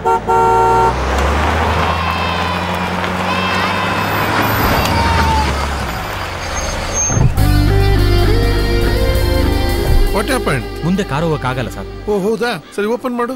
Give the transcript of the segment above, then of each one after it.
What happen ಮುಂದೆ car ಹೋಗಕ್ಕಾಗಲ್ಲ sir ಓ ಹೌದಾ ಸರಿ ಓಪನ್ ಮಾಡು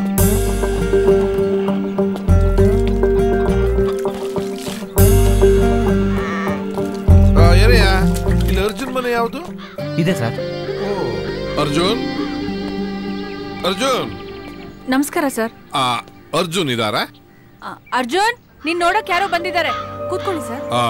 ಆ, ಏನಯ್ಯ ಇಲ್ಲಿ ಅರ್ಜುನ್ ಮನೆ ಯಾವುದು ಇದೆ ಸರ್ ಓ ಅರ್ಜುನ್ ಅರ್ಜುನ್ ನಮಸ್ಕಾರ ಸರ್ ಆ ಅರ್ಜುನ್ ಇದಾರಾ ಆ, ಅರ್ಜುನ್ ನೀನ್ ನೋಡಕ್ ಯಾರೋ ಬಂದಿದ್ದಾರೆ ಕೂತ್ಕೊಳ್ಳಿ ಸರ್ ಆ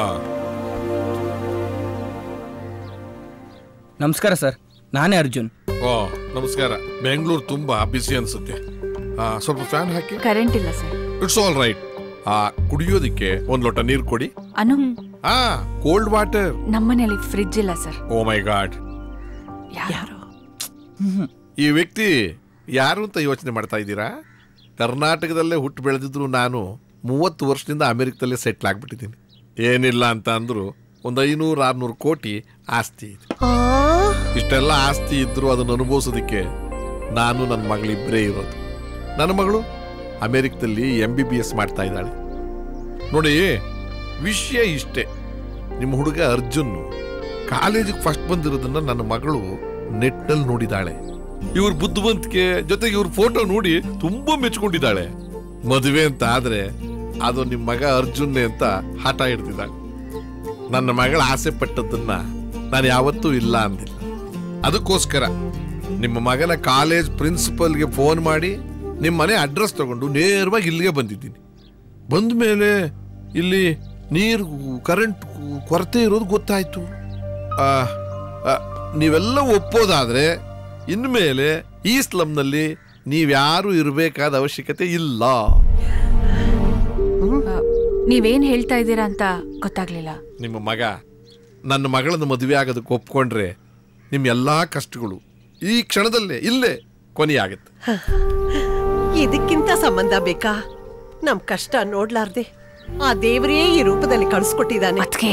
ನಮಸ್ಕಾರ ಸರ್ ನಾನೇ ಅರ್ಜುನ್ ಓ ನಮಸ್ಕಾರ ಬೆಂಗಳೂರು ತುಂಬಾ ಬಿಸಿ ಅನ್ಸುತ್ತೆ ಆ, ಸ್ವಲ್ಪ ಫ್ಯಾನ್ ಹಾಕಿ ಕರೆಂಟ್ ಇಲ್ಲ ಸರ್ ಇಟ್ಸ್ ಆಲ್ ರೈಟ್ ಆ ಕುಡಿಯೋದಿಕ್ಕೆ ಒಂದ್ ಲೋಟ ನೀರು ಕೊಡಿ ಅನು ಆ ಕೋಲ್ಡ್ ವಾಟರ್ ನಮ್ಮನೇಲಿ ಫ್ರಿಡ್ಜ್ ಇಲ್ಲ ಸರ್ ಓ ಮೈ ಗಾಡ್ ಯಾರು ಈ ವ್ಯಕ್ತಿ ಯಾರು ಅಂತ ಯೋಚನೆ ಮಾಡ್ತಾ ಇದ್ದೀರಾ ಕರ್ನಾಟಕದಲ್ಲೇ ಹುಟ್ಟು ಬೆಳೆದಿದ್ರು ನಾನು ಮೂವತ್ತು ವರ್ಷದಿಂದ ಅಮೆರಿಕದಲ್ಲೇ ಸೆಟ್ಲ್ ಆಗ್ಬಿಟ್ಟಿದ್ದೀನಿ ಏನಿಲ್ಲ ಅಂತ ಅಂದ್ರು ಒಂದು ಐನೂರು ಆರ್ನೂರು ಕೋಟಿ ಆಸ್ತಿ ಇದೆ ಇಷ್ಟೆಲ್ಲ ಆಸ್ತಿ ಇದ್ರು ಅದನ್ನು ಅನುಭವಿಸೋದಕ್ಕೆ ನಾನು ನನ್ನ ಮಗಳಿಬ್ಬರೇ ಇರೋದು ನನ್ನ ಮಗಳು ಅಮೆರಿಕದಲ್ಲಿ ಎಂ ಬಿ ಬಿ ಎಸ್ ಮಾಡ್ತಾ ಇದ್ದಾಳೆ ನೋಡಿ ವಿಷಯ ಇಷ್ಟೇ ನಿಮ್ಮ ಹುಡುಗ ಅರ್ಜುನ್ ಕಾಲೇಜಿಗೆ ಫಸ್ಟ್ ಬಂದಿರೋದನ್ನ ನನ್ನ ಮಗಳು ನೆಟ್ನಲ್ಲಿ ನೋಡಿದಾಳೆ ಇವ್ರ ಬುದ್ಧಿವಂತಿಕೆ ಜೊತೆಗೆ ಇವ್ರ ಫೋಟೋ ನೋಡಿ ತುಂಬಾ ಮೆಚ್ಕೊಂಡಿದ್ದಾಳೆ ಮದುವೆ ಅಂತ ಆದ್ರೆ ಅದು ನಿಮ್ಮ ಮಗ ಅರ್ಜುನ್ನೇ ಅಂತ ಹಠ ಹಿಡ್ತಿದ್ದಾಳೆ ನನ್ನ ಮಗಳ ಆಸೆ ಪಟ್ಟದ್ದನ್ನ ನಾನು ಯಾವತ್ತೂ ಇಲ್ಲ ಅಂದಿಲ್ಲ ಅದಕ್ಕೋಸ್ಕರ ನಿಮ್ಮ ಮಗನ ಕಾಲೇಜ್ ಪ್ರಿನ್ಸಿಪಲ್ಗೆ ಫೋನ್ ಮಾಡಿ ನಿಮ್ಮ ಮನೆ ಅಡ್ರೆಸ್ ತಗೊಂಡು ನೇರವಾಗಿ ಇಲ್ಲಿಗೆ ಬಂದಿದ್ದೀನಿ ಬಂದ ಮೇಲೆ ಇಲ್ಲಿ ನೀರು ಕರೆಂಟ್ ಕೊರತೆ ಇರೋದು ಗೊತ್ತಾಯ್ತು ಆ, ಆ, ನೀವೆಲ್ಲ ಒಪ್ಪೋದಾದ್ರೆ ಇನ್ಮೇಲೆ ಈ ಸ್ಲಮ್ನಲ್ಲಿ ನೀವ್ಯಾರು ಇರಬೇಕಾದ ಅವಶ್ಯಕತೆ ಇಲ್ಲ ನೀವೇನ್ ಹೇಳ್ತಾ ಇದ್ದೀರಾ ಅಂತ ಗೊತ್ತಾಗ್ಲಿಲ್ಲ ನಿಮ್ಮ ಮಗ ನನ್ನ ಮಗಳನ್ನ ಮದುವೆ ಆಗೋದಕ್ಕೆ ಒಪ್ಕೊಂಡ್ರೆ ನಿಮ್ಮ ಎಲ್ಲಾ ಕಷ್ಟಗಳು ಈ ಕ್ಷಣದಲ್ಲೇ ಇಲ್ಲೇ ಕೊನೆಯಾಗುತ್ತೆ ಇದಕ್ಕಿಂತ ಸಂಬಂಧ ಬೇಕಾ ನಮ್ ಕಷ್ಟ ನೋಡ್ಲಾರ್ದೆ ಆ ದೇವರೇ ಈ ರೂಪದಲ್ಲಿ ಕಳಿಸ್ಕೊಟ್ಟಿದ್ದಾನೆ ಅದ್ಕೆ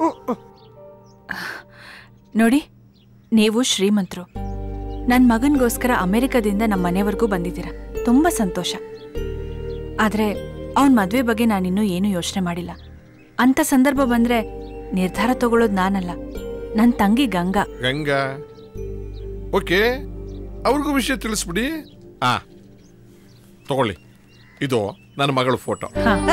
ನೋಡಿ ನೀವು ಶ್ರೀಮಂತರು ನನ್ ಮಗನ್ಗೋಸ್ಕರ ಅಮೆರಿಕದಿಂದ ನಮ್ಮ ಮನೆವರೆಗೂ ಬಂದಿದ್ದೀರಾ ತುಂಬಾ ಸಂತೋಷ ಆದ್ರೆ ಅವನ್ ಮದ್ವೆ ಬಗ್ಗೆ ನಾನಿನ್ನೂ ಏನೂ ಯೋಚನೆ ಮಾಡಿಲ್ಲ ಅಂತ ಸಂದರ್ಭ ಬಂದ್ರೆ ನಿರ್ಧಾರ ತಗೊಳ್ಳೋದು ನಾನಲ್ಲ ನನ್ ತಂಗಿ ಗಂಗಾ ಗಂಗಾ ಓಕೆ ಅವ್ರಿಗೂ ವಿಷಯ ತಿಳಿಸ್ಬಿಡಿ ಆ ತಗೊಳ್ಳಿ ಇದು ನನ್ನ ಮಗಳ ಫೋಟೋ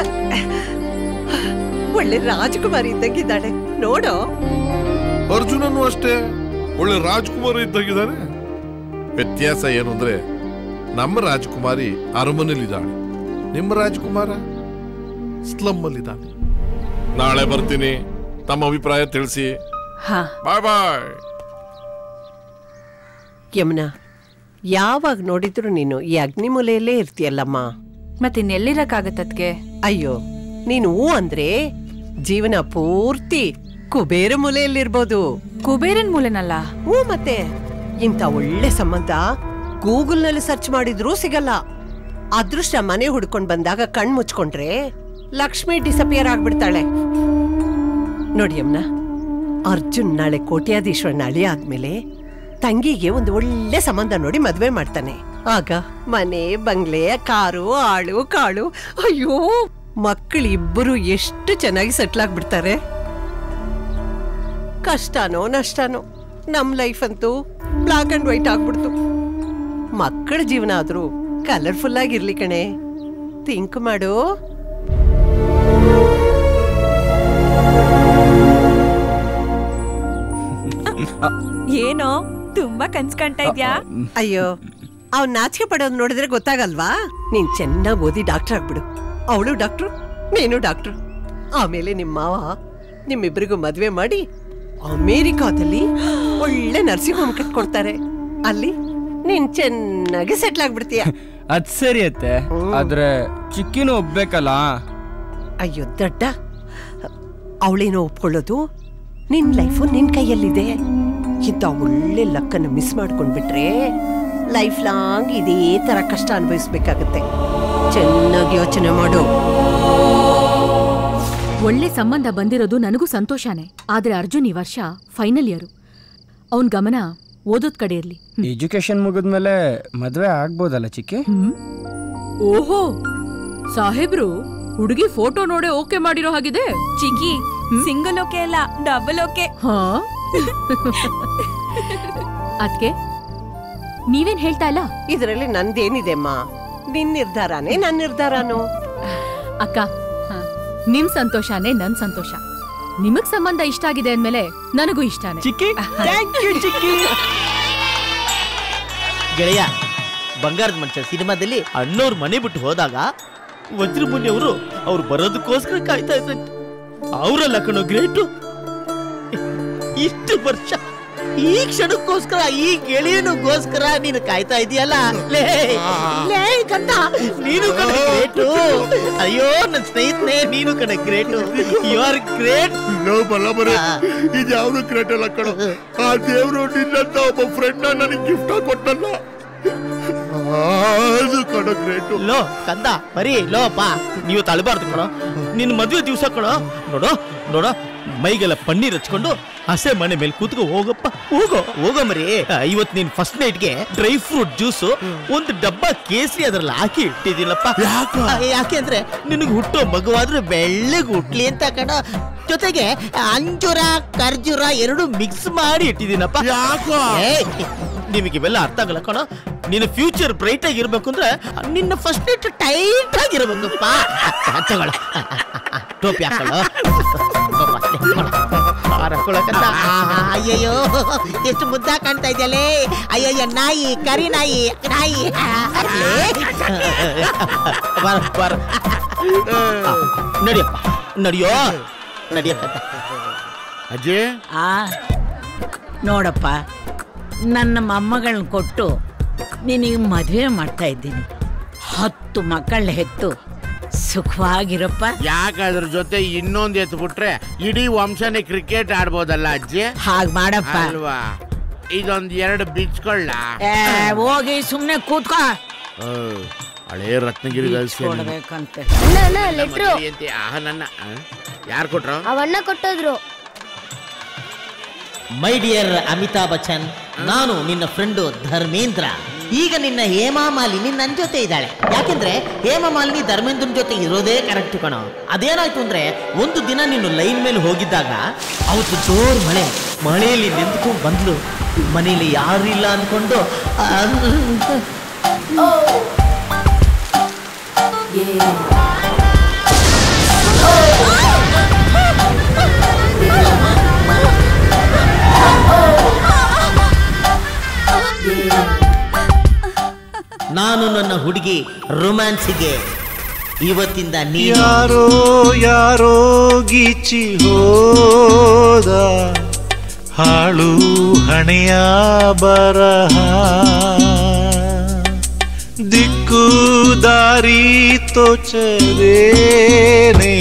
ಒಳ್ಳೆ ರಾಜಕುಮಾರಿ ಇದ್ದಂಗಿದ್ದಾಳೆ ನೋಡೋ ಅರ್ಜುನನು ಅಷ್ಟೇ ಒಳ್ಳೆ ರಾಜ್ಕುಮಾರ ಇದ್ದಾಗಿದ್ದಾನೆ ವ್ಯತ್ಯಾಸ ಏನು ಅಂದ್ರೆ ನಮ್ಮ ರಾಜಕುಮಾರಿ ಅರಮನೆಯಲ್ಲಿದ್ದಾಳೆ ನಿಮ್ಮ ರಾಜಕುಮಾರ ಸ್ಲಮ್ ಅಲ್ಲಿದ್ದಾನೆ ನಾಳೆ ಬರ್ತೀನಿ ತಮ್ಮ ಅಭಿಪ್ರಾಯ ತಿಳಿಸಿ ಹಾ ಬಾಯ್ ಬಾಯ್ ಯಮುನಾ ಯಾವಾಗ ನೋಡಿದ್ರು ನೀನು ಈ ಅಗ್ನಿಮೂಲೆಯಲ್ಲೇ ಇರ್ತೀಯಲ್ಲಮ್ಮ ಮತ್ತಿನ್ನೆಲ್ಲಿರಕ್ಕಾಗತ್ತದ್ಕೆ ಅಯ್ಯೋ ನೀನು ಹೂ ಅಂದ್ರೆ ಜೀವನ ಪೂರ್ತಿ ಕುಬೇರ ಮೂಲೆಯಲ್ಲಿರ್ಬೋದು ಕುಬೇರನ್ ಮೂಲೆನಲ್ಲ ಹ್ಞೂ ಮತ್ತೆ ಇಂಥ ಒಳ್ಳೆ ಸಂಬಂಧ ಗೂಗಲ್ನಲ್ಲಿ ಸರ್ಚ್ ಮಾಡಿದ್ರೂ ಸಿಗಲ್ಲ ಅದೃಷ್ಟ ಮನೆ ಹುಡ್ಕೊಂಡ್ ಬಂದಾಗ ಕಣ್ ಮುಚ್ಕೊಂಡ್ರೆ ಲಕ್ಷ್ಮಿ ಡಿಸಪಿಯರ್ ಆಗ್ಬಿಡ್ತಾಳೆ ನೋಡಿ ಅಮ್ಮನ ಅರ್ಜುನ್ ನಾಳೆ ಕೋಟ್ಯಾಧೀಶ್ವರನ ಅಳಿ ಆದ್ಮೇಲೆ ತಂಗಿಗೆ ಒಂದು ಒಳ್ಳೆ ಸಂಬಂಧ ನೋಡಿ ಮದ್ವೆ ಮಾಡ್ತಾನೆ ಆಗ ಮನೆ ಬಂಗ್ಲೆ ಕಾರು ಆಳು ಕಾಳು ಅಯ್ಯೋ ಮಕ್ಕಳಿಬ್ಬರು ಎಷ್ಟು ಚೆನ್ನಾಗಿ ಸೆಟ್ಲ್ ಆಗ್ಬಿಡ್ತಾರೆ ಕಷ್ಟನೋ ನಷ್ಟನೋ ನಮ್ ಲೈಫ್ ಅಂತೂ ಬ್ಲಾಕ್ ಅಂಡ್ ವೈಟ್ ಆಗ್ಬಿಡ್ತು ಮಕ್ಕಳ ಜೀವನ ಆದ್ರೂ ಕಲರ್ಫುಲ್ ಆಗಿರ್ಲಿ ಕಣೆ ಥಿಂಕ್ ಮಾಡು ಏನೋ ತುಂಬಾ ಕನ್ಸ್ ಕಾಣ್ತಾ ಇದ್ಯಾ ಅಯ್ಯೋ ಅವ್ನ್ ನಾಚಿಕೆ ಪಡೋದ್ ನೋಡಿದ್ರೆ ಗೊತ್ತಾಗಲ್ವಾ ನೀನ್ ಚೆನ್ನಾಗಿ ಓದಿ ಡಾಕ್ಟರ್ ಆಗ್ಬಿಡು ಅವಳು ಡಾಕ್ಟ್ರು ನೀನು ಡಾಕ್ಟ್ರು ಆಮೇಲೆ ನಿಮ್ಮ ಮಾವ ನಿಮ್ಮಿಬ್ಬರಿಗೂ ಮದ್ವೆ ಮಾಡಿ ಅಮೇರಿಕಾದಲ್ಲಿ ಒಳ್ಳೆ ನರ್ಸಿಂಗ್ ಹೋಮ್ ಕಟ್ಕೊಡ್ತಾರೆ ಅಲ್ಲಿ ನೀನ್ ಚೆನ್ನಾಗಿ ಸೆಟ್ಲ್ ಆಗ್ಬಿಡ್ತೀಯ ಅದ್ ಸರಿ ಅತ್ತೆ ಆದ್ರೆ ಚಿಕ್ಕಿನೂ ಒಪ್ಬೇಕಲ್ಲ ಅಯ್ಯೋ ದಡ್ಡ ಅವಳೇನೋ ಒಪ್ಕೊಳ್ಳೋದು ನಿನ್ ಲೈಫು ನಿನ್ ಕೈಯಲ್ಲಿದೆ ಇಂಥ ಒಳ್ಳೆ ಲಕ್ಕನ್ನು ಮಿಸ್ ಮಾಡ್ಕೊಂಡ್ಬಿಟ್ರೆ ಲೈಫ್ ಲಾಂಗ್ ಇದೇ ತರ ಕಷ್ಟ ಅನುಭವಿಸ್ಬೇಕಾಗತ್ತೆ ಚೆನ್ನಾಗಿ ಯೋಚನೆ ಮಾಡು ಒಳ್ಳೆ ಸಂಬಂಧ ಬಂದಿರೋದು ನನಗೂ ಸಂತೋಷನೇ ಆದ್ರೆ ಅರ್ಜುನ್ ಈ ವರ್ಷ ಫೈನಲ್ ಇಯರು ಅವನ್ ಗಮನ ಓದೋದ್ ಕಡೆ ಇರ್ಲಿ ಎಜುಕೇಶನ್ ಮುಗಿದ್ಮೇಲೆ ಮದ್ವೆ ಆಗ್ಬೋದಲ್ಲ ಚಿಕ್ಕಿ ಓಹೋ ಸಾಹೇಬ್ರು ಹುಡುಗಿ ಫೋಟೋ ನೋಡೇ ಓಕೆ ಮಾಡಿರೋ ಹಾಗಿದೆ ಚಿಕ್ಕಿ ಸಿಂಗಲ್ ಓಕೆ ಅಲ್ಲ ಡಬಲ್ ಓಕೆ ಹಾ ಅದ್ಕೆ ನೀವೇನ್ ಹೇಳ್ತಾ ಇಲ್ಲ ಇದರಲ್ಲಿ ನಂದೇನಿದೆ ಅಮ್ಮ ನಿನ್ ನಿರ್ಧಾರನೇ ನನ್ ನಿರ್ಧಾರನು ಅಕ್ಕ ನಿಮ್ ಸಂತೋಷನೇ ನನ್ ಸಂತೋಷ ನಿಮಗ್ ಸಂಬಂಧ ಇಷ್ಟ ಆಗಿದೆ ಅಂದ್ಮೇಲೆ ನನಗೂ ಇಷ್ಟಾನೆ ಚಿಕ್ಕಿ ಥ್ಯಾಂಕ್ ಯು ಚಿಕ್ಕಿ ಗೆಳೆಯ ಬಂಗಾರದ ಮನುಷ್ಯ ಸಿನಿಮಾದಲ್ಲಿ ಅಣ್ಣವ್ರ ಮನೆ ಬಿಟ್ಟು ಹೋದಾಗ ವಜ್ರಮುನಿ ಅವರು ಅವ್ರು ಬರೋದಕ್ಕೋಸ್ಕರ ಕಾಯ್ತಾ ಇದ್ರಂತೆ ಅವರಲ್ಲ ಕಣೋ ಗ್ರೇಟು ಇಷ್ಟು ವರ್ಷ ಈ ಕ್ಷಣಕ್ಕೋಸ್ಕರ ಈ ಗೆಳೆಯನಿಗೋಸ್ಕರ ನೀನು ಕಾಯ್ತಾ ಇದೀಯಲ್ಲ ಲೇ ಲೇ ಕಂದ ನೀನು ಕಣ ಗ್ರೇಟು ಅಯ್ಯೋ ನನ್ನ ಸ್ನೇಹಿತನೇ ನೀನು ಕಣ ಗ್ರೇಟು ಯು ಆರ್ ಗ್ರೇಟ್ ಲೋ ಬಲ್ಲ ಬರೇ ಇದ್ಯಾವ್ದು ಕ್ರೇಟ್ ಅಲ್ಲ ಕಣೋ ಆ ದೇವ್ರು ನಿನ್ನಂತ ಒಬ್ಬ ಫ್ರೆಂಡ್ ನನಗೆ ಗಿಫ್ಟ್ ಕೊಟ್ಟಲ್ಲ ಅದು ಕಣೋ ಗ್ರೇಟು ಲೋ ಕಂದ ಬರೀ ಲೋ ಪಾ ನೀವು ತಳಬಾರ್ದು ಕಣೋ ನಿನ್ನ ಮದುವೆ ದಿವಸ ಕಣೋ ನೋಡೋ ನೋಡೋ ಮೈಗೆಲ್ಲ ಪನ್ನೀರ್ ಹಚ್ಕೊಂಡು ಹಸೆ ಮನೆ ಮೇಲೆ ಕೂತ್ಕೋ ಹೋಗಪ್ಪ ಹೋಗೋ ಹೋಗೋ ಮರಿ ಇವತ್ ನೀನ್ ಫಸ್ಟ್ ನೈಟ್ಗೆ ಡ್ರೈ ಫ್ರೂಟ್ ಜ್ಯೂಸು ಒಂದು ಡಬ್ಬ ಕೇಸರಿ ಅದ್ರಲ್ಲಿ ಹಾಕಿ ಇಟ್ಟಿದ್ದೀನಪ್ಪ ಯಾಕೆ ಅಂದ್ರೆ ನಿನಗೆ ಹುಟ್ಟೋ ಮಗುವಾದ್ರೆ ಬೆಳ್ಳಗೆ ಹುಟ್ಲಿ ಅಂತ ಕಣ ಜೊತೆಗೆ ಅಂಜೂರ ಖರ್ಜೂರ ಎರಡು ಮಿಕ್ಸ್ ಮಾಡಿ ಇಟ್ಟಿದ್ದೀನಪ್ಪ ಯಾಕೋ ಏಯ್, ನಿಮಗೆ ಇವೆಲ್ಲ ಅರ್ಥ ಆಗಲ್ಲ ಕಣ ನಿನ್ನ ಫ್ಯೂಚರ್ ಬ್ರೈಟ್ ಆಗಿರ್ಬೇಕು ಅಂದ್ರೆ ನಿನ್ನ ಫಸ್ಟ್ ನೈಟ್ ಟೈಟ್ ಆಗಿರ್ಬೇಕಪ್ಪ ತಗೊಳ ಟೋಪಿ ಹಾಕೊಳ್ಳೋ ಹಾರ ಹಾಕೊಳ್ಳೋಕಂತ. ಆಹಾ, ಅಯ್ಯಯ್ಯೋ ಎಷ್ಟು ಮುದ್ದ ಕಾಣ್ತಾ ಇದೆಯಲ್ಲೇ ಅಯ್ಯಯ್ಯ ನಾಯಿ ಕರಿ ನಾಯಿ ನಾಯಿ ಲೇ. ಬರ ಬರ ನಡಿಯಪ್ಪ ನಡಿಯೋ ನಡಿಯಕ್ಕಂತ ಅಜಯ್ ಆ ನೋಡಪ್ಪ ನನ್ನ ಮೊಮ್ಮಗಳನ್ನ ಕೊಟ್ಟು ನಿನಗೆ ಮದುವೆ ಮಾಡ್ತಾ ಇದ್ದೀನಿ ಹತ್ತು ಮಕ್ಕಳನ್ನ ಹೆತ್ತು ಸುಖವಾಗಿರಪ್ಪ ಯಾಕೆ ಅದ್ರ ಜೊತೆ ಇನ್ನೊಂದ್ ಎತ್ತು ಬಿಟ್ರೆ ಇಡೀ ವಂಶನೇ ಕ್ರಿಕೆಟ್ ಆಡ್ಬೋದಲ್ಲ ಅಜ್ಜಿ ಹಾಗೆ ಮಾಡಪ್ಪ ಅಲ್ವಾ ಇದೊಂದ್ ಎರಡು ಬಿಚ್ಕೊಳ್ಳ ಏ, ಹೋಗಿ ಸುಮ್ಮನೆ ಕೂತ್ಕೋ ಹಳೇ ರತ್ನಗಿರಿ ಕೊಡ್ಬೇಕಂತೆ ಆಹ ನನ್ನ ಯಾರು ಕೊಟ್ರು ಅವಣ್ಣ ಕೊಟ್ಟೋದ್ರು ಮೈ ಡಿಯರ್ ಅಮಿತಾಬ್ ಬಚ್ಚನ್ ನಾನು ನಿನ್ನ ಫ್ರೆಂಡು ಧರ್ಮೇಂದ್ರ ಈಗ ನಿನ್ನ ಹೇಮಾ ಮಾಲಿನಿ ನನ್ನ ಜೊತೆ ಇದ್ದಾಳೆ ಯಾಕೆಂದ್ರೆ ಹೇಮಾ ಮಾಲಿನಿ ಧರ್ಮೇಂದ್ರನ್ ಜೊತೆ ಇರೋದೇ ಕರೆಕ್ಟ್ ಕಣೋ ಅದೇನಾಯ್ತು ಅಂದ್ರೆ ಒಂದು ದಿನ ನೀನು ಲೈನ್ ಮೇಲೆ ಹೋಗಿದ್ದಾಗ ಅವತ್ತು ಜೋರ್ ಮಳೆ ಮಳೆಯಲ್ಲಿ ನಿಂತ್ಕೊಂಡು ಬಂದ್ಲು ಮನೇಲಿ ಯಾರು ಇಲ್ಲ ಅನ್ಕೊಂಡು ಆ, ನಾನು ನನ್ನ ಹುಡುಗಿ ರೊಮ್ಯಾನ್ಸಿಗೆ ಇವತ್ತಿಂದ ನೀನು ಯಾರೋ ಯಾರೋ ಗೀಚಿ ಹೋದ ಹಾಳು ಹಣೆಯ ಬರಹ ದಿಕ್ಕು ದಾರಿ ತೋಚದೇನೆ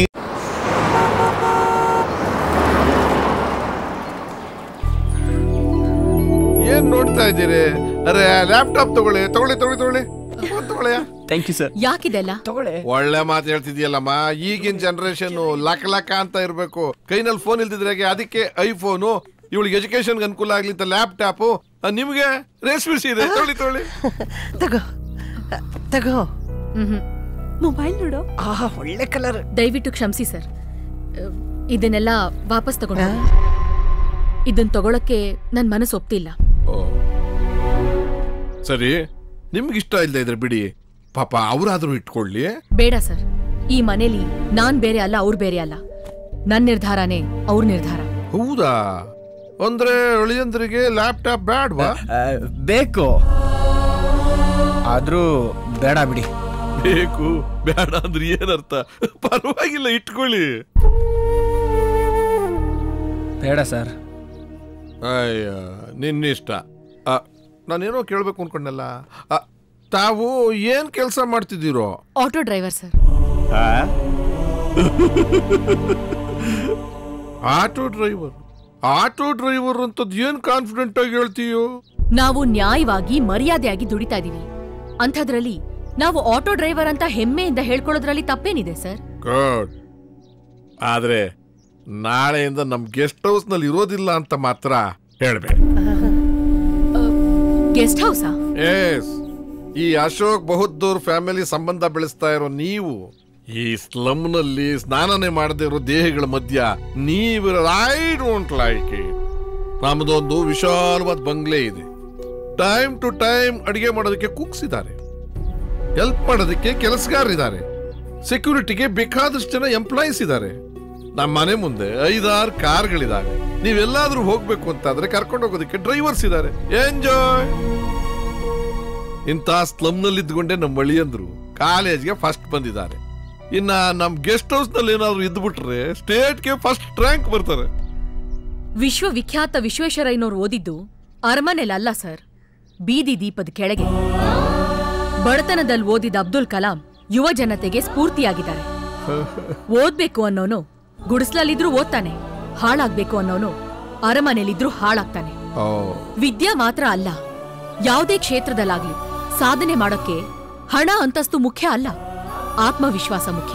ಏನ್ ನೋಡ್ತಾ ಇದ್ದೀರಿ ಅರೆ ಲ್ಯಾಪ್ಟಾಪ್ ತಗೊಳ್ಳಿ ತಗೊಳ್ಳಿ ತಗೊಳ್ಳಿ ತಗೊಳ್ಳಿ ಒಂದ್ ತಗೊಳ್ಳಿಯ ಥ್ಯಾಂಕ್ ಯು ಸರ್ ಯಾಕಿದೆಲ್ಲ ತಗೊಳ್ಳೆ ಒಳ್ಳೆ ಮಾತು ಹೇಳ್ತಿದ್ಯಲ್ಲಮ್ಮ ಈಗಿನ ಜನರೇಷನ್ ಲಕ್ ಲಕ ಅಂತ ಇರ್ಬೇಕು ಕೈನಲ್ಲಿ ಫೋನ್ ಇಲ್ದಿದ್ರೆ ಅದಕ್ಕೆ ಐಫೋನು ಇವಳಿಗೆ ಎಜುಕೇಶನ್ಗೆ ಅನುಕೂಲ ಆಗ್ಲಿ ಅಂತ ಲ್ಯಾಪ್ಟಾಪು ನಿಮ್ಗೆ ರೇಷ್ಮೆ ಸೀರೆ ತಗೊಳ್ಳಿ ತಗೊಳ್ಳಿ ತಗೋ ತಗೋ ಮ್ಹೂ. ಮೊಬೈಲ್ ನೋಡು ಆಹಾ ಒಳ್ಳೆ ಕಲರ್ ದಯವಿಟ್ಟು ಕ್ಷಮಿಸಿ ಸರ್ ಅಹ್, ಇದನ್ನೆಲ್ಲ ವಾಪಸ್ ತಗೊಂಡು ಇದನ್ ತಗೊಳಕ್ಕೆ ನನ್ ಮನಸ್ಸು ಒಪ್ತಿಲ್ಲ ಓ. ಸರಿ ನಿಮ್ಗೆ ಇಷ್ಟ ಇಲ್ಲದೆ ಇದ್ರೆ ಬಿಡಿ ಪಾಪ ಅವರಾದ್ರೂ ಇಟ್ಕೊಳ್ಳಿ ಬೇಡ ಸರ್ ಈ ಮನೇಲಿ ನಾನ್ ಬೇರೆ ಅಲ್ಲ ಅವ್ರು ಬೇರೆ ಅಲ್ಲ ನನ್ ನಿರ್ಧಾರನೇ ಅವ್ರ ನಿರ್ಧಾರ ಹೌದಾ ಅಂದ್ರೆ ಅಳಿಯಂದ್ರಿಗೆ ಲ್ಯಾಪ್ಟಾಪ್ ಬ್ಯಾಡ್ವಾ ಬೇಕು ಆದ್ರೂ ಬೇಡ ಬಿಡಿ ಬೇಕು ಬೇಡ ಅಂದ್ರೆ ಏನರ್ಥ ಪರವಾಗಿಲ್ಲ ಇಟ್ಕೊಳ್ಳಿ ಬೇಡ ಸರ್ ಅಯ್ಯ ನಿನ್ನಿಷ್ಟ ಆ, ನಾನೇನೋ ಕೇಳ್ಬೇಕು ಅನ್ಕೊಂಡಲ್ಲ ಆ, ತಾವು ಏನ್ ಕೆಲಸ ಮಾಡ್ತಿದ್ದೀರೋ auto driver sir auto driver auto driver ಅಂತದ್ ಏನ್ ಕಾನ್ಫಿಡೆಂಟ್ ಆಗಿ ಹೇಳ್ತೀಯೋ ನಾವು ನ್ಯಾಯವಾಗಿ ಮರ್ಯಾದೆಯಾಗಿ ದುಡಿತಾ ಇದೀವಿ ಅಂಥದ್ರಲ್ಲಿ ನಾವು ಆಟೋ ಡ್ರೈವರ್ ಅಂತ ಹೆಮ್ಮೆಯಿಂದ ಹೇಳ್ಕೊಳ್ಳೋದ್ರಲ್ಲಿ ತಪ್ಪೇನಿದೆ ಸರ್ ಗುಡ್ ಆದ್ರೆ ನಾಳೆಯಿಂದ ನಮ್ ಗೆಸ್ಟ್ ಹೌಸ್ ನಲ್ಲಿ ಇರೋದಿಲ್ಲ ಅಂತ ಮಾತ್ರ ಹೇಳ್ಬೇಡಿ ಗೆಸ್ಟ್ ಹೌಸಾ ಎಸ್ ಈ ಅಶೋಕ್ ಬಹದ್ದೂರ್ ಫ್ಯಾಮಿಲಿ ಸಂಬಂಧ ಬೆಳೆಸ್ತಾ ಇರೋ ನೀವು ಈ ಸ್ಲಮ್ನಲ್ಲಿ ಸ್ನಾನನೆ ಮಾಡದೇ ಇರೋ ದೇಹಗಳ ಮಧ್ಯ ನೀವು ಐ ಡೋಂಟ್ ಲೈಕ್ ನಮ್ದೊಂದು ವಿಶಾಲವಾದ ಬಂಗ್ಲೆ ಇದೆ ಟೈಮ್ ಟು ಟೈಮ್ ಅಡಿಗೆ ಮಾಡೋದಕ್ಕೆ ಕುಕ್ಸ್ ಇದ್ದಾರೆ ಹೆಲ್ಪ್ ಮಾಡೋದಕ್ಕೆ ಕೆಲಸಗಾರರಿದ್ದಾರೆ ಸೆಕ್ಯೂರಿಟಿಗೆ ಬೇಕಾದಷ್ಟು ಜನ ಎಂಪ್ಲಾಯೀಸ್ ಇದ್ದಾರೆ ನಮ್ಮ ಮನೆ ಮುಂದೆ ಐದಾರು ಕಾರ್ಗಳಿದಾವೆ ನೀವೆಲ್ಲಾದ್ರೂ ಹೋಗ್ಬೇಕು ಅಂತಾದ್ರೆ ಕರ್ಕೊಂಡು ಹೋಗೋದಕ್ಕೆ ಡ್ರೈವರ್ಸ್ ಇದ್ದಾರೆ ಎಂಜಾಯ್ ಇಂಥ ಸ್ಲಮ್ನಲ್ಲಿ ಇದ್ಕೊಂಡೆ ನಮ್ಮ ಬಳಿಯಂದ್ರು ಕಾಲೇಜ್ಗೆ ಫಸ್ಟ್ ಬಂದಿದ್ದಾರೆ ಇನ್ನ ನಮ್ ಗೆಸ್ಟ್ ಹೌಸ್ ನಲ್ಲಿ ಏನಾದ್ರು ಇದ್ಬಿಟ್ರೆ ಸ್ಟೇಟ್ಗೆ ಫಸ್ಟ್ ರ್ಯಾಂಕ್ ಬರ್ತಾರೆ ವಿಶ್ವವಿಖ್ಯಾತ ವಿಶ್ವೇಶ್ವರಯ್ಯನವ್ರು ಓದಿದ್ದು ಅರಮನೆಲಲ್ಲ ಸರ್ ಬೀದಿ ದೀಪದ ಕೆಳಗೆ ಬಡತನದಲ್ಲಿ ಓದಿದ ಅಬ್ದುಲ್ ಕಲಾಂ ಯುವ ಜನತೆಗೆ ಸ್ಫೂರ್ತಿಯಾಗಿದ್ದಾರೆ ಓದ್ಬೇಕು ಅನ್ನೋನು ಗುಡಿಸ್ಲಲ್ಲಿದ್ರೂ ಓದ್ತಾನೆ ಹಾಳಾಗ್ಬೇಕು ಅನ್ನೋನು ಅರಮನೆಲಿದ್ರೂ ಹಾಳಾಗ್ತಾನೆ ವಿದ್ಯಾ ಮಾತ್ರ ಅಲ್ಲ ಯಾವುದೇ ಕ್ಷೇತ್ರದಲ್ಲಾಗ್ಲಿ ಸಾಧನೆ ಮಾಡೋಕ್ಕೆ ಹಣ ಅಂತಸ್ತು ಮುಖ್ಯ ಅಲ್ಲ ಆತ್ಮವಿಶ್ವಾಸ ಮುಖ್ಯ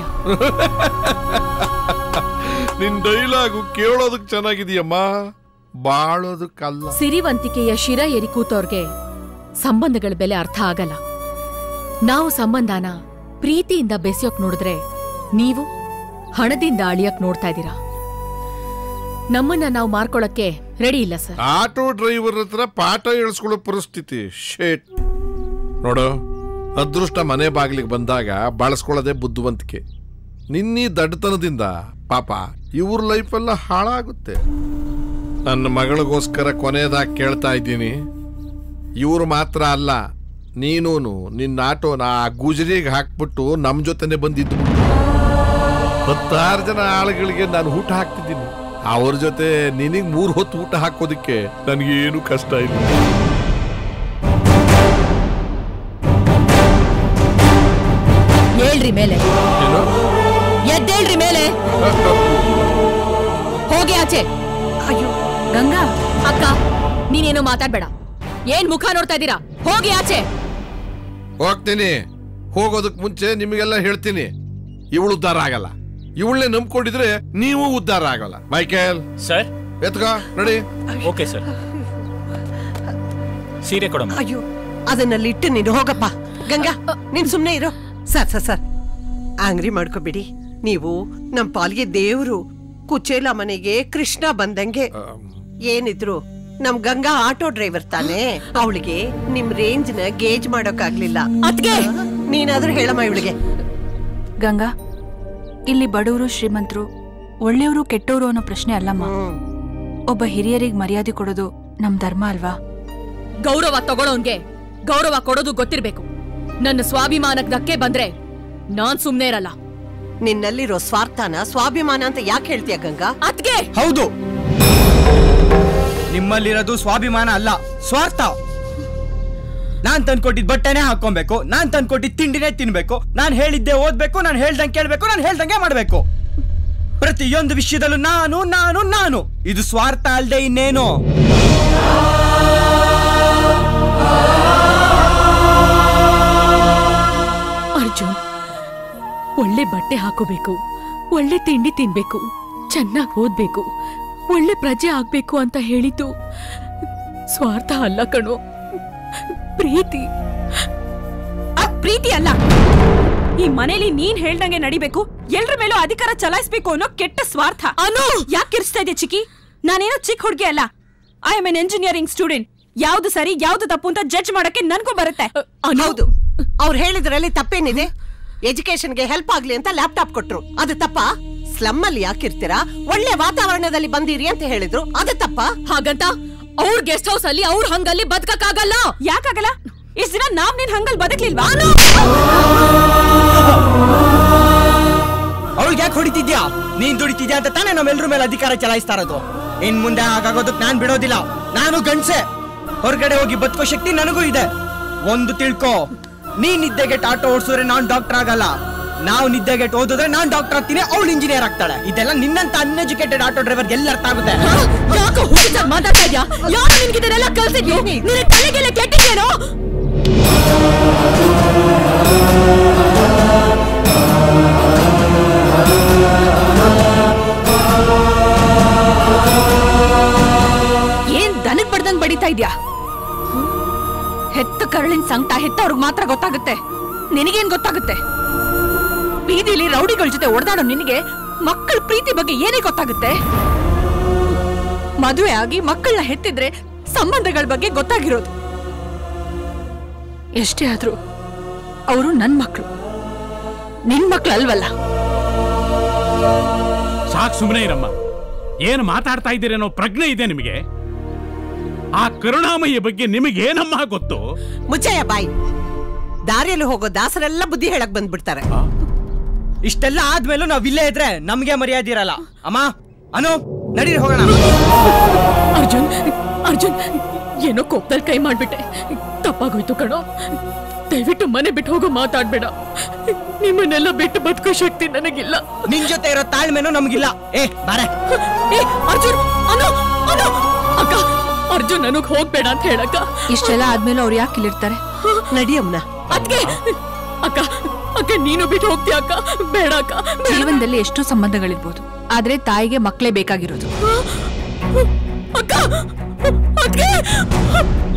ನಿನ್ ಡೈಲಾಗು ಕೇಳೋದಕ್ ಚೆನ್ನಾಗಿದೆಯಮ್ಮ ಬಾಳೋದಕ್ಕಲ್ಲ ಸಿರಿವಂತಿಕೆಯ ಶಿರ ಏರಿ ಕೂತೋರ್ಗೆ ಸಂಬಂಧಗಳ ಬೆಲೆ ಅರ್ಥ ಆಗಲ್ಲ ನಾವು ಸಂಬಂಧನ ಪ್ರೀತಿಯಿಂದ ಬೆಸೆಯೋಕ್ ನೋಡಿದ್ರೆ ನೀವು ಹಣದಿಂದ ಅಳಿಯಕ್ ನೋಡ್ತಾ ಇದ್ದೀರಾ ನಮ್ಮನ್ನ ನಾವು ಮಾರ್ಕೊಳಕ್ಕೆ ರೆಡಿ ಇಲ್ಲ ಸರ್ ಆಟೋ ಡ್ರೈವರ್ ಹತ್ರ ಪಾಠ ಹೇಳಿಸ್ಕೊಳ್ಳೋ ಪರಿಸ್ಥಿತಿ ಶೇಟ್ ನೋಡು ಅದೃಷ್ಟ ಮನೆ ಬಾಗಿಲಿಗೆ ಬಂದಾಗ ಬಳಸ್ಕೊಳ್ಳೋದೇ ಬುದ್ಧಿವಂತಿಕೆ ನಿನ್ನೀ ದಡ್ಡತನದಿಂದ ಪಾಪ ಇವ್ರ ಲೈಫೆಲ್ಲ ಹಾಳಾಗುತ್ತೆ ನನ್ನ ಮಗಳಿಗೋಸ್ಕರ ಕೊನೆಯದಾಗಿ ಕೇಳ್ತಾ ಇದ್ದೀನಿ ಇವ್ರು ಮಾತ್ರ ಅಲ್ಲ ನೀನೂನು ನಿನ್ನ ಆಟೋನ ಆ ಗುಜರಿಗೆ ಹಾಕ್ಬಿಟ್ಟು ನಮ್ಮ ಜೊತೆನೆ ಬಂದಿದ್ದು ಹತ್ತಾರು ಜನ ಆಳುಗಳಿಗೆ ನಾನು ಊಟ ಹಾಕ್ತಿದ್ದೀನಿ ಅವ್ರ ಜೊತೆ ನಿನಗೆ ಮೂರು ಹೊತ್ತು ಊಟ ಹಾಕೋದಿಕ್ಕೆ ನನಗೇನು ಕಷ್ಟ ಇಲ್ಲ ಹೇಳ್ರಿ ಮೇಲೆ ಏನು ಎದ್ದೇಳ್ರಿ ಮೇಲೆ ಹೋಗಿ ಆಚೆ ಅಯ್ಯೋ ಗಂಗಾ ಅಕ್ಕ ನೀನೇನು ಮಾತಾಡ್ಬೇಡ ಏನ್ ಮುಖ ನೋಡ್ತಾ ಇದ್ದೀರಾ ಹೋಗಿ ಆಚೆ ಹೋಗ್ತೀನಿ ಹೋಗೋದಕ್ ಮುಂಚೆ ನಿಮಗೆಲ್ಲ ಹೇಳ್ತೀನಿ ಇವಳು ಉದ್ಧಾರ ಆಗಲ್ಲ ಇವಳನ್ನೇ ನಂಬ್ಕೊಂಡಿದ್ರೆ ನೀವು ಉದ್ಧಾರ ಆಗಲ್ಲ ಮೈಕೇಲ್ ಸರ್ ಎತ್ಕ ನಡಿ ಓಕೆ ಸರ್ ಸೀರೆ ಕೊಡಮ್ಮ ಅಯ್ಯೋ ಅದನ್ನಲ್ಲಿಟ್ಟು ನೀನು ಹೋಗಪ್ಪ ಗಂಗಾ ನೀನ್ ಸುಮ್ನೆ ಇರೋ ಸರ್ ಸರ್ ಸರ್ ಆಂಗ್ರಿ ಮಾಡ್ಕೋಬಿಡಿ ನೀವು ನಮ್ ಪಾಲ್ಗೆ ದೇವ್ರು ಕುಚೇಲ ಮನೆಗೆ ಕೃಷ್ಣ ಬಂದಂಗೆ ಏನಿದ್ರು ನಮ್ ಗಂಗಾ ಆಟೋ ಡ್ರೈವರ್ ತಾನೇ ಅವಳಿಗೆ ನಿಮ್ ರೇಂಜ್ ನ ಗೇಜ್ ಮಾಡೋಕ್ಕಾಗ್ಲಿಲ್ಲ ಅದ್ಗೆ ನೀನಾದ್ರೂ ಹೇಳಮ್ಮ ಇವಳಿಗೆ ಗಂಗಾ ಇಲ್ಲಿ ಬಡವರು ಶ್ರೀಮಂತರು ಒಳ್ಳೆಯವರು ಕೆಟ್ಟವರು ಅನ್ನೋ ಪ್ರಶ್ನೆ ಅಲ್ಲಮ್ಮ ಒಬ್ಬ ಹಿರಿಯರಿಗೆ ಮರ್ಯಾದೆ ಕೊಡೋದು ನಮ್ ಧರ್ಮ ಅಲ್ವಾ ಗೌರವ ತಗೊಳ್ಳೋನ್ಗೆ ಗೌರವ ಕೊಡೋದು ಗೊತ್ತಿರ್ಬೇಕು ನನ್ನ ಸ್ವಾಭಿಮಾನಕ್ ಧಕ್ಕೆ ಬಂದ್ರೆ ನಾನ್ ಸುಮ್ನೆ ಇರಲ್ಲ ನಿನ್ನಲ್ಲಿರೋ ಸ್ವಾರ್ಥನ ಸ್ವಾಭಿಮಾನ ಅಂತ ಯಾಕೆ ಹೇಳ್ತೀಯ ಗಂಗಾ ಅದ್ಗೆ ಹೌದು ನಿಮ್ಮಲ್ಲಿರೋದು ಸ್ವಾಭಿಮಾನ ಅಲ್ಲ ಸ್ವಾರ್ಥ ನಾನ್ ತಂದ್ಕೊಟ್ಟಿದ್ ಬಟ್ಟೆನೇ ಹಾಕೊಬೇಕು ನಾನ್ ತಂದ್ಕೊಟ್ಟಿದ್ ತಿಂಡಿನೇ ತಿನ್ಬೇಕು ನಾನ್ ಹೇಳಿದ್ದೆ ಓದ್ಬೇಕು ನಾನ್ ಹೇಳ್ದಂಗೆ ಕೇಳ್ಬೇಕು ನಾನ್ ಹೇಳ್ದಂಗೆ ಮಾಡ್ಬೇಕು ಪ್ರತಿಯೊಂದು ವಿಷಯದಲ್ಲೂ ನಾನು ನಾನು ನಾನು ಇದು ಸ್ವಾರ್ಥ ಅಲ್ದೆ ಇನ್ನೇನು ಅರ್ಜುನ್ ಒಳ್ಳೆ ಬಟ್ಟೆ ಹಾಕೋಬೇಕು ಒಳ್ಳೆ ತಿಂಡಿ ತಿನ್ಬೇಕು ಚೆನ್ನಾಗಿ ಓದ್ಬೇಕು ಒಳ್ಳೆ ಪ್ರಜೆ ಆಗ್ಬೇಕು ಅಂತ ಹೇಳಿದ್ದು ಸ್ವಾರ್ಥ ಅಲ್ಲ ಕಣೋ ಪ್ರೀತಿ ಅದ್ ಪ್ರೀತಿ ಅಲ್ಲ ಈ ಮನೇಲಿ ನೀನ್ ಹೇಳ್ದಂಗೆ ನಡಿಬೇಕು ಎಲ್ರ ಮೇಲೂ ಅಧಿಕಾರ ಚಲಾಯಿಸ್ಬೇಕು ಅನ್ನೋ ಕೆಟ್ಟ ಸ್ವಾರ್ಥ ಅನು ಯಾಕೆ ಕಿರ್ಸ್ತಾ ಇದೆಯಾ ಚಿಕ್ಕಿ ನಾನೇನೋ ಚಿಕ್ಕ ಹುಡುಗಿ ಅಲ್ಲ I am an engineering student ಯಾವ್ದು ಸರಿ ಯಾವ್ದು ತಪ್ಪು ಅಂತ ಜಡ್ಜ್ ಮಾಡಕ್ಕೆ ನನ್ಗೂ ಬರುತ್ತೆ ಹೌದು ಅವ್ರು ಹೇಳಿದ್ರಲ್ಲಿ ತಪ್ಪೇನಿದೆ ಎಜುಕೇಶನ್ಗೆ ಹೆಲ್ಪ್ ಆಗ್ಲಿ ಅಂತ ಲ್ಯಾಪ್ಟಾಪ್ ಕೊಟ್ರು ಅದು ತಪ್ಪ ಸ್ಲಮ್ ಅಲ್ಲಿ ಯಾಕಿರ್ತೀರಾ ಒಳ್ಳೆ ವಾತಾವರಣದಲ್ಲಿ ಬಂದಿರಿ ಅಂತ ಹೇಳಿದ್ರು ಅದು ತಪ್ಪ ಹಾಗಂತ ಅವ್ರ ಗೆಸ್ಟ್ ಹೌಸ್ ಅಲ್ಲಿ ಅವ್ರ ಹಂಗಲ್ಲಿ ಬದುಕಕ್ಕಾಗಲ್ಲ ಯಾಕಾಗಲ್ಲ ಇಷ್ಟ ದಿನ ನಾವ್ ನಿನ್ ಹಂಗಲ್ ಬದುಕ್ಲಿಲ್ವಾ ಅವಳಿಗೆ ಯಾಕೆ ಹೊಡಿತಿದ್ಯಾ ನೀನ್ ದುಡಿತಿದ್ಯಾ ಅಂತ ತಾನೇ ನಮ್ಮೆಲ್ರ ಮೇಲೆ ಅಧಿಕಾರ ಚಲಾಯಿಸ್ತಾ ಇರೋದು ಇನ್ ಮುಂದೆ ಹಾಗಾಗೋದಕ್ ನಾನ್ ಬಿಡೋದಿಲ್ಲ ನಾನು ಗಂಡ್ಸೆ ಹೊರಗಡೆ ಹೋಗಿ ಬದುಕೋ ಶಕ್ತಿ ನನಗೂ ಇದೆ ಒಂದು ತಿಳ್ಕೊ ನೀನ್ ನಿದ್ದೆಗೆಟ್ ಆಟೋ ಓಡಿಸಿದ್ರೆ ನಾನ್ ಡಾಕ್ಟರ್ ಆಗಲ್ಲ ನಾವು ನಿದ್ದೆಗೆಟ್ ಓದಿದ್ರೆ ನಾನ್ ಡಾಕ್ಟರ್ ಆಗ್ತೀನಿ ಅವಳು ಇಂಜಿನಿಯರ್ ಆಗ್ತಾಳೆ ಇದೆಲ್ಲ ನಿನ್ನಂತ ಅನ್ಎಜುಕೇಟೆಡ್ ಆಟೋ ಡ್ರೈವರ್ ಎಲ್ಲ ಅರ್ಥ ಆಗುತ್ತೆ ಯಾಕೋ ಹುಡುಗ ಮಾತಾಡ್ತಾ ಇದ್ಯಾ ಯಾರು ನಿನ್ಗೆ ಇದನ್ನೆಲ್ಲ ಕಲ್ಸಿದ್ಯೋ ನಿನ್ನ ತಲೆಗೆಲ್ಲ ಕೆಟ್ಟಿದ್ಯೇನೋ ಏನ್ ದನಕ್ ಬಡ್ದಂಗ್ ಬಡಿತಾ ಇದ್ಯಾ ಹೆತ್ತ ಕರಳಿನ ಸಂಕಟ ಹೆತ್ತವ್ರಿಗೆ ಮಾತ್ರ ಗೊತ್ತಾಗುತ್ತೆ ನಿನಗೇನ್ ಗೊತ್ತಾಗುತ್ತೆ ಬೀದಿಲಿ ರೌಡಿಗಳ ಜೊತೆ ಒಡೆದಾಡೋ ನಿನಗೆ ಮಕ್ಕಳ ಪ್ರೀತಿ ಬಗ್ಗೆ ಏನೇ ಗೊತ್ತಾಗುತ್ತೆ ಮದುವೆ ಆಗಿ ಮಕ್ಕಳನ್ನ ಹೆತ್ತಿದ್ರೆ ಸಂಬಂಧಗಳ ಬಗ್ಗೆ ಗೊತ್ತಾಗಿರೋದು ಎಷ್ಟೇ ಆದ್ರೂ ಅವರು ನನ್ ಮಕ್ಕಳು ನಿನ್ ಮಕ್ಳು ಅಲ್ವಲ್ಲ ಸಾಕ್ ಸುಮ್ಮನೆ ಇರಮ್ಮ ಏನು ಮಾತಾಡ್ತಾ ಇದ್ದೀರೇನೋ ಪ್ರಜ್ಞೆ ಇದೆ ನಿಮಗೆ ಆ ಕರುಣಾಮಯ್ಯ ಬಗ್ಗೆ ನಿಮಗೇನಮ್ಮ ಗೊತ್ತು ಮುಚ್ಚಯ್ಯ ಬಾಯಿ ದಾರಿಯಲ್ಲಿ ಹೋಗೋ ದಾಸರೆಲ್ಲ ಬುದ್ಧಿ ಹೇಳಕ್ ಬಂದ್ಬಿಡ್ತಾರೆ ಇಷ್ಟೆಲ್ಲ ಆದ್ಮೇಲೂ ನಾವ್ ಇಲ್ಲೇ ಇದ್ರೆ ನಮ್ಗೆ ಮರ್ಯಾದೆ ಇರಲ್ಲ ಅಮ್ಮ ಅನು ನಡೀರಿ ಹೋಗೋಣ ಅರ್ಜುನ್ ಅರ್ಜುನ್ ಏನೋ ಕೋಪದಲ್ಲಿ ಕೈ ಮಾಡ್ಬಿಟ್ಟೆ ತಪ್ಪಾಗೋಯ್ತು ಕಣೋ ದಯವಿಟ್ಟು ಮನೆ ಬಿಟ್ಟು ಹೋಗೋ ಮಾತಾಡ್ಬೇಡ ನಿಮ್ಮನ್ನೆಲ್ಲ ಬಿಟ್ಟು ಬದುಕೋ ಶಕ್ತಿ ನನಗಿಲ್ಲ ನಿನ್ ಜೊತೆ ಇರೋ ತಾಳ್ಮೆನೂ ನಮ್ಗಿಲ್ಲ ಏ ಬಾರೆ ಏ ಅರ್ಜುನ್ ಅನು ಅನು ಅಕ್ಕ ಅರ್ಜುನ್ ನನಗ್ ಹೋಗ್ಬೇಡ ಅಂತ ಹೇಳಕ್ಕ ಇಷ್ಟೆಲ್ಲ ಆದ್ಮೇಲೆ ಅವ್ರು ಯಾಕೆ ಇಲ್ಲಿರ್ತಾರೆ ನಡಿಯಮ್ನ ಅದ್ಕೆ ಅಕ್ಕ ಅಕ್ಕ ನೀನು ಬಿಟ್ಟು ಹೋಗ್ತೀಯ ಅಕ್ಕ ಬೇಡ ಅಕ್ಕ ಬೇಡ. ಜೀವನದಲ್ಲಿ ಎಷ್ಟೋ ಸಂಬಂಧಗಳಿರ್ಬೋದು ಆದ್ರೆ ತಾಯಿಗೆ ಮಕ್ಕಳೇ ಬೇಕಾಗಿರೋದು ಅಕ್ಕ ಅದ್ಕೆ